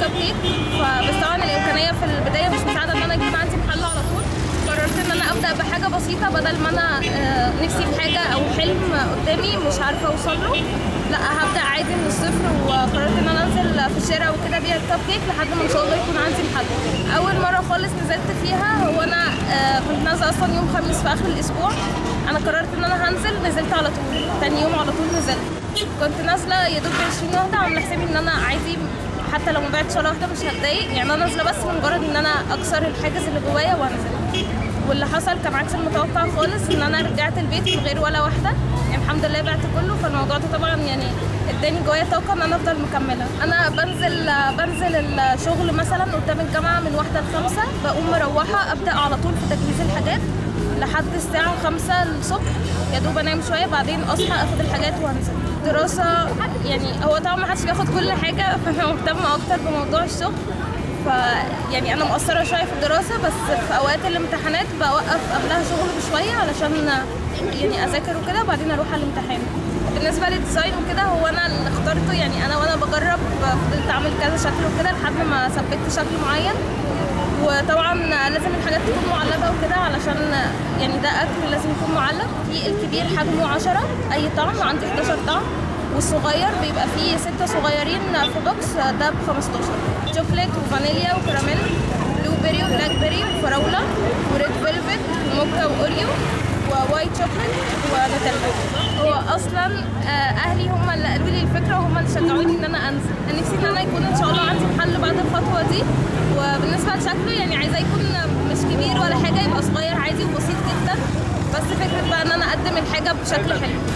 كب كيك فبس طبعا الامكانيه في البدايه مش مساعده ان انا اجيب عندي محل على طول قررت ان انا ابدا بحاجه بسيطه بدل ما انا آه، نفسي في حاجه او حلم قدامي مش عارفه اوصل له لا هبدا عادي من الصفر وقررت ان انا انزل في الشارع وكده بيع الكب كيك لحد ما ان شاء الله يكون عندي محل اول مره خالص نزلت فيها هو انا آه، كنت نازله اصلا يوم خميس في اخر الاسبوع انا قررت ان انا هنزل نزلت على طول تاني يوم على طول نزلت كنت نازله يا دوب ب 20 واحده عامله حسابي ان انا عادي حتى لو ما بعتش ولا واحده مش هتضايق يعني انا نازله بس مجرد ان انا اكسر الحاجز اللي جوايا وانزل واللي حصل كان عكس المتوقع خالص ان انا رجعت البيت من غير ولا واحده يعني الحمد لله بعت كله فالموضوع ده طبعا يعني اداني جوايا طاقه ان انا افضل مكمله انا بنزل بنزل الشغل مثلا قدام الجامعه من واحده لخمسه بقوم مروحه ابدا على طول في تجهيز الحاجات لحد الساعه خمسة الصبح يا دوب انام شويه بعدين اصحى اخد الحاجات وانزل دراسه يعني هو طبعا ما حدش بياخد كل حاجه فانا مهتمه اكتر بموضوع الشغل ف يعني انا مقصره شويه في الدراسه بس في اوقات الامتحانات بوقف قبلها شغل بشويه علشان يعني اذاكر وكده وبعدين اروح على الامتحان بالنسبه للديزاين وكده هو انا اللي اخترته يعني انا وانا بجرب فضلت اعمل كذا شكل وكده لحد ما ثبت شكل معين وطبعا لازم الحاجات تكون معلبه وكده علشان يعني ده اكل لازم يكون معلب في الكبير حجمه 10 اي طعم عندي 11 طعم والصغير بيبقى فيه ستة صغيرين في بوكس ده ب 15 شوكليت وفانيليا وكراميل بلو بيري وبلاك بيري وفراولة وريد فيلفت وموكا واوريو ووايت شوكليت ونوتيلا هو اصلا آه، اهلي هم اللي قالوا لي الفكره وهم اللي شجعوني ان انا انزل أنا نفسي ان انا يكون ان شاء الله عندي محل بعد الخطوه دي وبالنسبه لشكله يعني عايزاه يكون مش كبير ولا حاجه يبقى صغير عادي وبسيط جدا بس فكره بقى ان انا اقدم الحاجه بشكل حلو